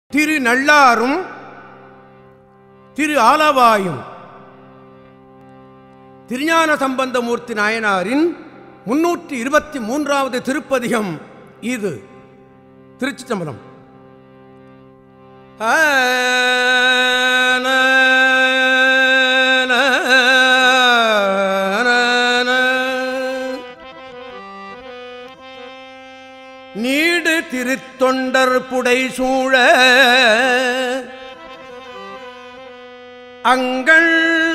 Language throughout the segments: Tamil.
திரு நல்லாரும் திரு ஆலவாயும் திருஞான சம்பந்தமூர்த்தி நாயனாரின் முன்னூற்றி இருபத்தி மூன்றாவது திருப்பதிகம் இது திருச்சி சம்பளம் நீடு திருத்தொண்டர் புடை சூழ அங்கள்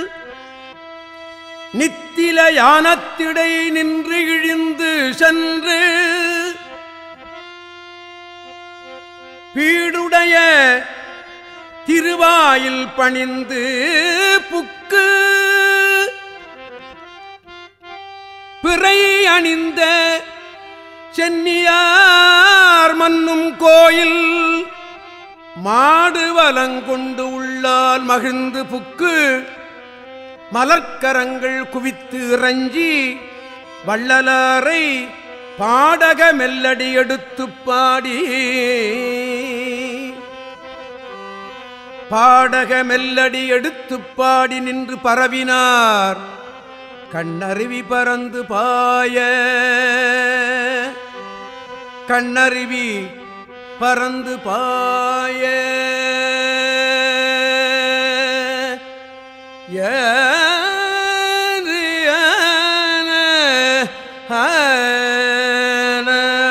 நித்தில யானத்திடை நின்று இழிந்து சென்று பீடுடைய திருவாயில் பணிந்து புக்கு பிறை அணிந்த சென்னியார் மன்னும் கோயில் மாடு வலங்கொண்டு உள்ளால் மகிழ்ந்து புக்கு மலர்க்கரங்கள் குவித்து இறஞ்சி வள்ளலாரை பாடக மெல்லடி எடுத்துப் பாடி பாடக மெல்லடி எடுத்துப் பாடி நின்று பரவினார் கண்ணருவி பறந்து பாய கண்ணருவி பறந்து பாய ஏறு ஆன ஆன.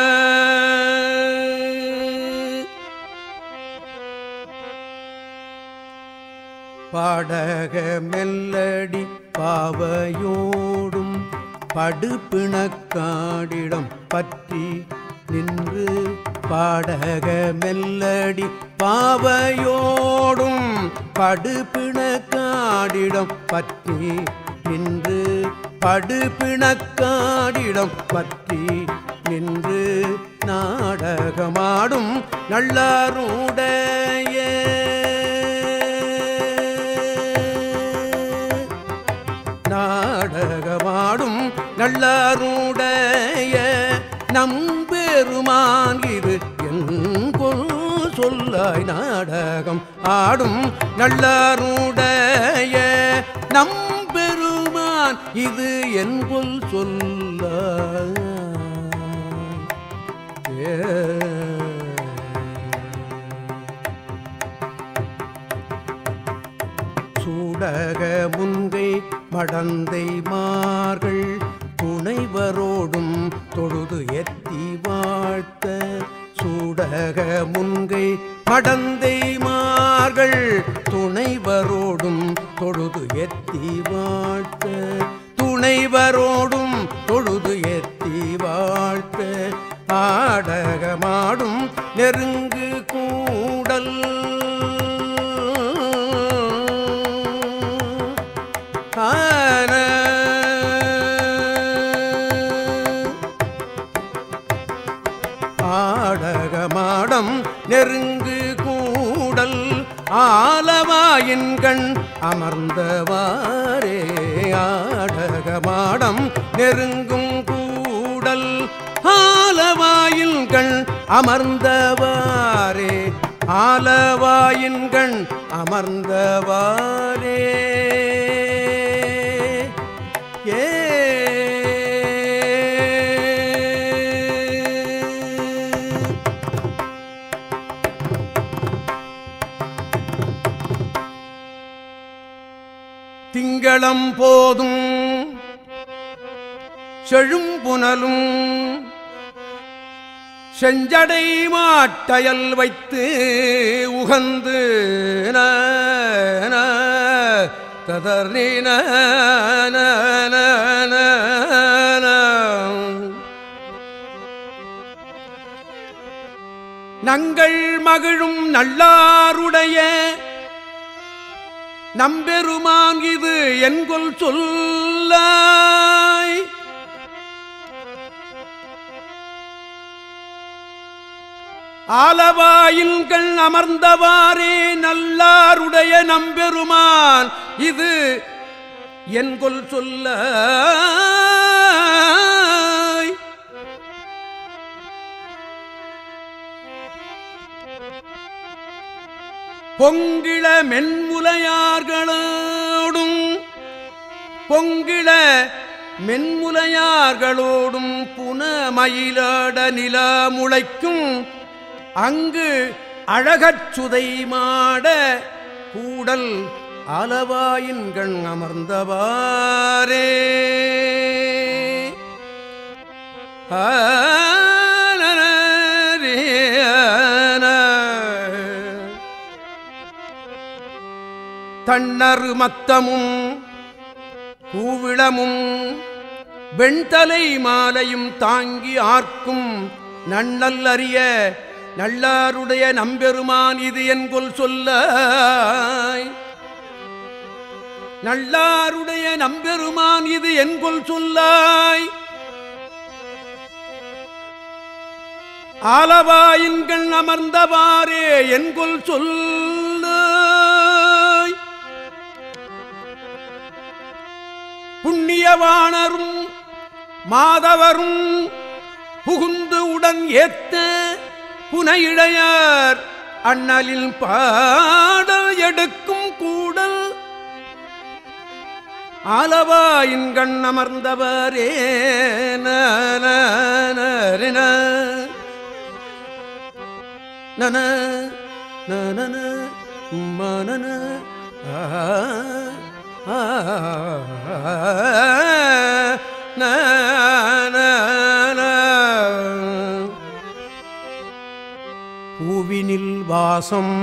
பாடக மெல்லடி பாவையோடும் படுபிணக்காடிடம் பற்றி நின்று பாடக மெல்லடி பாவையோடும் படுபிணக்காடிடம் பற்றி நின்று படுபிணக்காடிடம் பற்றி நின்று நாடகமாடும் நல்லாருடைய நாடகமாடும் நல்லாருடைய நம்பெருமான் இது எங்கொல் சொல்லாய் நாடகம் ஆடும் நல்லாருடைய நம்பெருமான் இது என்கொல் சொல்லாய் ஏ சூடக முன்கை மடந்தை மார்கள் துணைவரோடும் தொழுது எத்தி வாழ்த்த சூடக முன்கை மடந்தை மார்கள் துணைவரோடும் தொழுது எத்தி வாழ்த்த துணைவரோடும் தொழுது எத்தி வாழ்த்த ஆடகமாடும் நெருங்கு கூடல் ஆன ஆடகமாடம் நெருங்கு கூடல் ஆலவாயின்கண் அமர்ந்தவாரே ஆடகமாடம் நெருங்கும் கூடல் ஆலவாயின்கண் அமர்ந்தவாரே ஆலவாயின்கண் அமர்ந்தவாரே ஏ திங்களம் போதும் செழும்புனலும் செஞ்சடை மாட்டயல் வைத்து உகந்து ததர் நங்கள் மகிழும் நல்லாருடைய நம்பெருமான் இது என்கொல் சொல்லாய் ஆலவாயின்கள் அமர்ந்தவாறே நல்லாருடைய நம்பெருமான் இது என்கொல் சொல்ல பொங்கிள மென்முலையார்களோடும் பொங்கிள மென்முலையார்களோடும் புனமயிலாட நில முளைக்கும் அங்கு அழகச் சுதை மாட கூடல் அளவாயின் கண் அமர்ந்தவாரே தன்னரு மத்தமும் கூவிளமும் வெண்தலை மாலையும் தாங்கி ஆர்க்கும் நன்னல் அறிய நல்லாருடைய நம்பெருமான் இது என்கொல் சொல்ல நல்லாருடைய நம்பெருமான் இது என்கொல் சொல்லாய் ஆலவாயின்கள் அமர்ந்தவாறே என்கொல் சொல்ல புண்ணியவாணரும் மாதவரும் புகுந்து உடன் ஏத்த புனையிழையார் அண்ணலில் பாடல் எடுக்கும் கூடல் ஆலவாயின் கண் அமர்ந்தவரே நன நன நன மனன ஆ ஆ ந பூவினில் வாசம்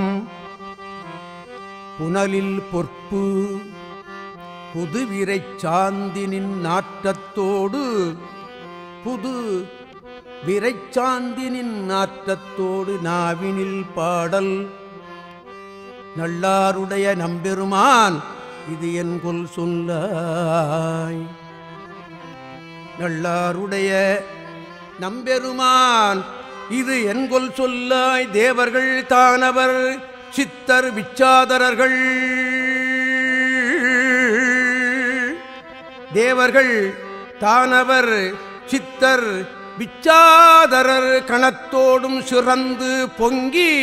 புனலில் பொற்பு புதுவிரைச் சாந்தினின் நாற்றத்தோடு புது விரைச்சாந்தினின் நாற்றத்தோடு நாவினில் பாடல் நல்லாருடைய நம்பெருமான் இது என் கொல் சொல்லாய் நல்லாருடைய நம்பெருமான் இது என்கொல் சொல்லாய் தேவர்கள் தானவர் சித்தர் விச்சாதரர்கள் தேவர்கள் தானவர் சித்தர் விச்சாதரர் கணத்தோடும் சிறந்து பொங்கி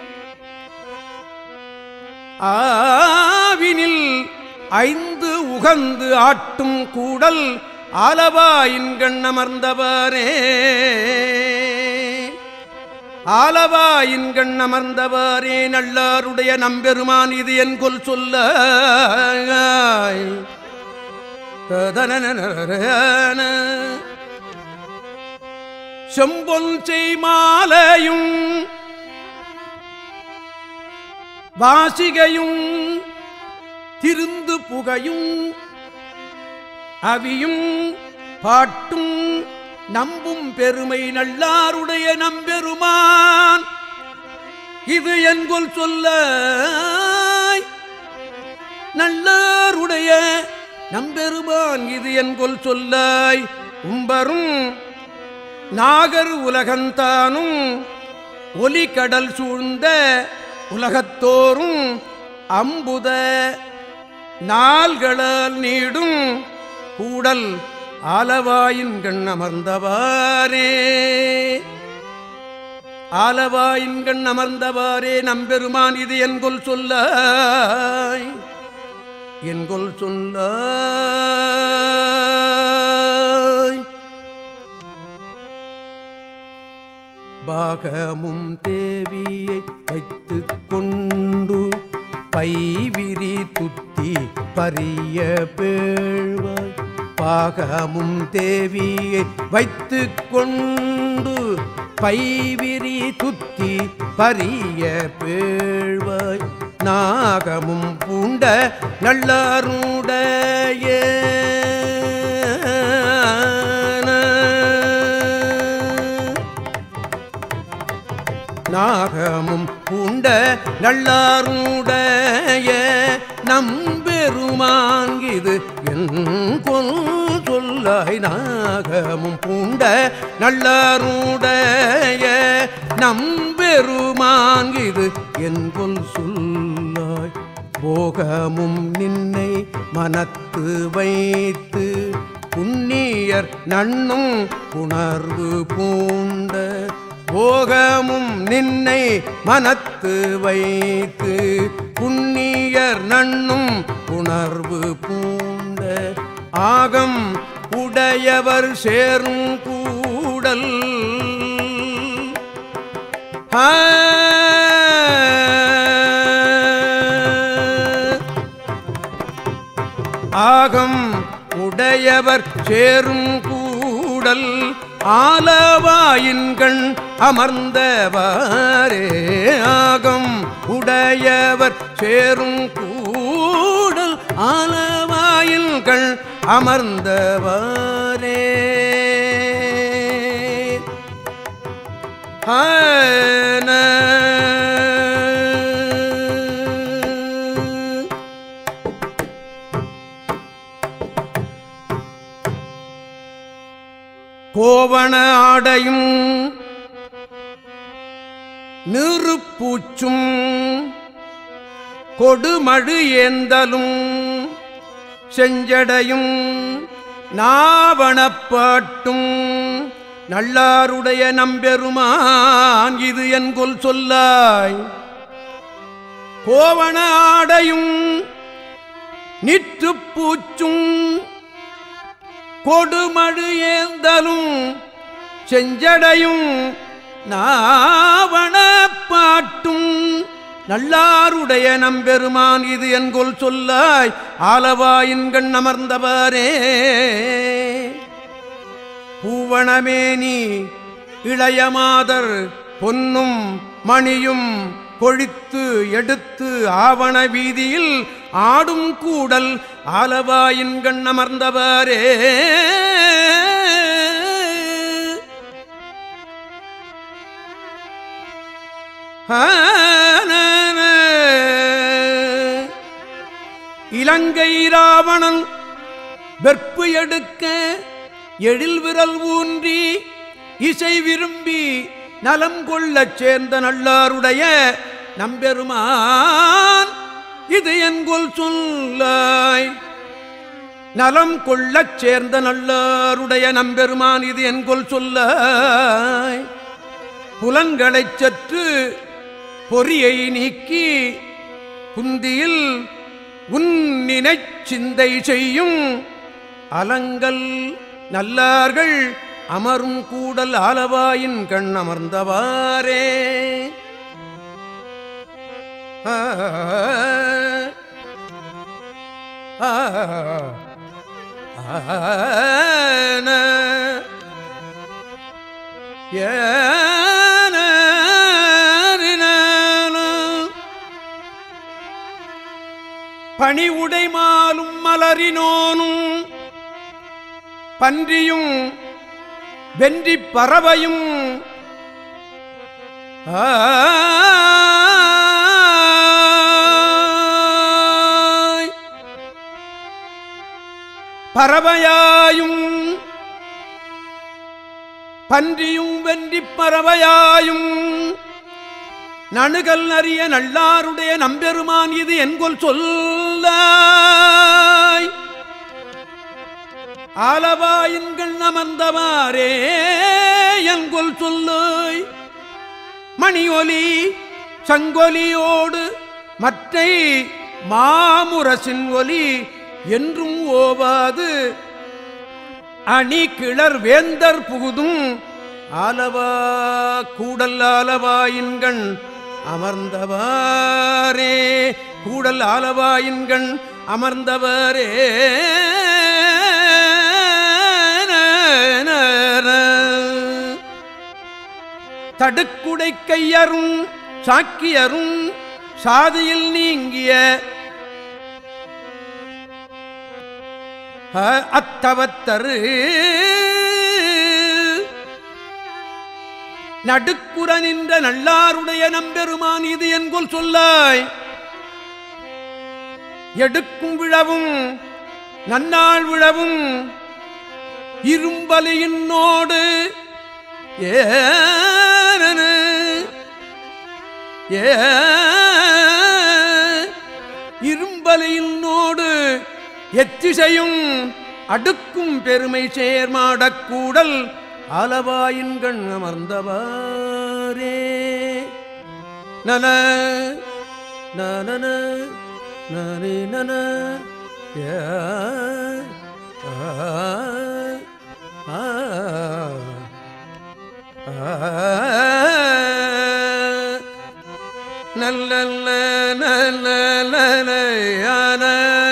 ஆவினில் ஐந்து உகந்து ஆட்டும் கூடல் ஆலவாயின்கண் அமர்ந்தவரே ஆலவாயின்கண் அமர்ந்தவரே நல்லாருடைய நம்பெருமான் இது என் கொல் சொல்ல செம்பொன் செய்மாலையும் வாசிகையும் திருந்து புகையும் அவியும் பாட்டும் நம்பும் பெருமை நல்லாருடைய நம்பெருமான் இது என்கொல் சொல்ல நல்லாருடைய நம்பெருமான் இது என்கொல் சொல்லாய் உம்பரும் நாகர் உலகந்தானும் ஒலி கடல் சூழ்ந்த உலகத்தோறும் அம்புத நாள்களால் நீடும் கூடல் ஆலவாயின் கண் அமர்ந்தவாரே ஆலவாயின் கண் அமர்ந்தவாரே நம்பெருமான் இது என்கொல் சொல்ல என்கொல் சொல்ல பாகமும் தேவியை வைத்துக் கொண்டு பைவிரி துத்தி பரிய பேழ்வாய் பாகமும் தேவியை வைத்துக் கொண்டு பைவிரி துத்தி பரிய பேழ்வாய் நாகமும் பூண்ட நல்லாருடைய நாகமும் பூண்ட நல்லாருடைய நம்பெருமாங்கிது என் கொல் சொல்லாய் நாகமும் பூண்ட நல்லாருடைய நம்பெருமாங்கிது என் கொல் சொல்லாய் போகமும் நின்னை மனத்து வைத்து புண்ணியர் நண்ணும் உணர்வு பூண்ட போகமும் நின்னை மனத்து வைத்து புண்ணியர் நண்ணும் உணர்வு பூண்ட ஆகம் உடையவர் சேரும் கூடல் ஆகம் உடையவர் சேரும் கூடல் ஆலவாயின்கண் அமர்ந்தவாரே ஆகம் உடையவர் சேரும் கூடல் ஆலவாயின்கண் அமர்ந்தவாரே ஆன கோவண ஆடையும் நிறுப்பூச்சும் கொடுமழு ஏந்தலும் செஞ்சடையும் நாவணப்பாட்டும் நல்லாருடைய நம்பெருமான் இது என்கொல் சொல்லாய் கோவண ஆடையும் நிற்றுப்பூச்சும் கொடுமழு ஏந்தலும் செஞ்சடையும் நாவண பாட்டும் நல்லாருடைய நம்பெருமான் இது என்கொல் சொல்லாய் ஆலவாயின்கண் அமர்ந்தவரே பூவணமேனி இளையமாதர் பொன்னும் மணியும் கொழித்து எடுத்து ஆவண வீதியில் ஆடும் கூடல் ஆலவாயின்கண் அமர்ந்தவரே இலங்கை ராவணன் வெற்பு எடுக்க எழில் விரல் ஊன்றி இசை விரும்பி நலம் கொள்ளச் சேர்ந்த நல்லாருடைய நம்பெருமான் இது என்கொல் சொல்லாய் நலம் கொள்ளச் சேர்ந்த நல்லாருடைய நம்பெருமான் இது என்கொல் சொல்லாய் புலன்களைச் சற்று பொறியை நீக்கி புந்தியில் உன்னினைச் சிந்தை செய்யும் அலங்கல் நல்லார்கள் அமரும் கூடல் ஆலவாயின் கண் அமர்ந்தவாரே ஆ, ஆ, ஆன, ஏன பணி உடைமாலும் மலரினோனும் பன்றியும் வென்றி பறவையும் ஆய். பறவையாயும் பன்றியும் வென்றி பறவையாயும் நணுகல் அறிய நல்லாருடைய நம்பெருமான் இது என்கொல் சொல்லாய் ஆலவாயின்கள் அமர்ந்தவாரே என்கொல் சொல்லாய் மணியொலி சங்கொலியோடு மற்றை மாமுரசின் ஒலி என்றும் ஓவாது அணி கிளர் வேந்தர் புகுதும் ஆலவா கூடல் ஆலவாயின்கண் அமர்ந்தவாரே கூடல் ஆலவாயின்கண் அமர்ந்தவரே தடுக்குடை கையரும் சாக்கியரும் சாதியில் நீங்கிய அ- அத்தவத்தரு நடுக்குற நின்ற நல்லாருடைய நம்பெருமான் இது என்கொல் சொல்லாய் எடுக்கும் விழவும் நன்னாள் விழவும் இரும்பலியினோடு ஏன ஏ இரும்பலியினோடு எத்திசையும் அடுக்கும் பெருமை சேர்மாடக்கூடல் ஆலவாயின்கண் அமர்ந்தவரே அமர்ந்தவாரே நன நன நனி நன ய, ஆ, ஆ, ஆ. நல்ல நல்ல நல்ல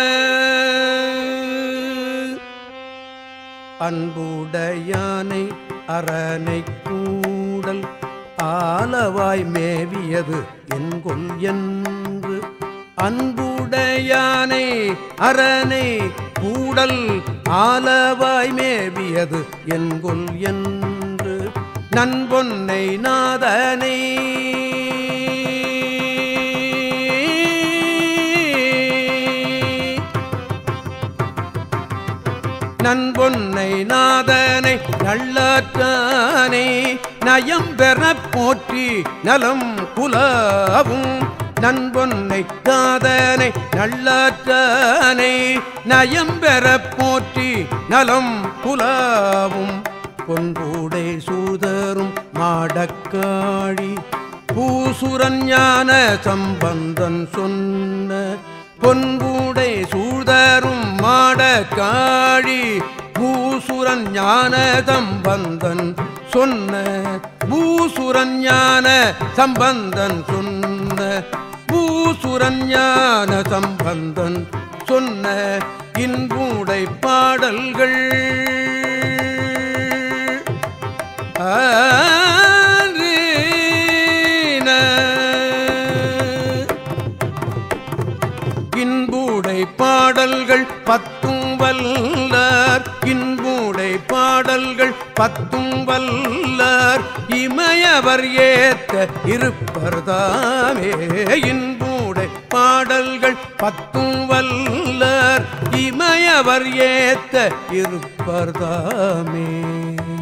அன்புடையானை அரணை கூடல் ஆலவாய் மேவியது என்கொல் என்று அன்புடையானை அரணை கூடல் ஆலவாய் மேவியது என்கொல் என்று நன்பொன்னை நாதனை நன்பொன்னை நாதனை நல்லாற்றானை நயம் பெறப் போற்றி நலம் குலாவும் நன்பொன்னை நாதனை நல்லாற்றானை நயம் பெறப் போற்றி நலம் குலாவும் பொன்பூடை சூதரும் மாடக்காழி பூசுரன் ஞான சம்பந்தன் சொன்ன பொன்பூடை சூழ்தரும் மாடக்காழி பூசுரன் ஞான சம்பந்தன் சொன்ன பூசுரன் ஞான சம்பந்தன் சொன்ன பூசுரன் ஞான சம்பந்தன் சொன்ன இன்பூடை பாடல்கள் ஆரீன இன்பூடை பாடல்கள் பத்தும் வல்லார் இன்பூடை பாடல்கள் பத்தும் வல்லார் இமயவர் ஏத்த இருப்பர்தாமே இன்பூடை பாடல்கள் பத்தும் வல்லார் இமயவர் ஏத்த இருப்பர்தாமே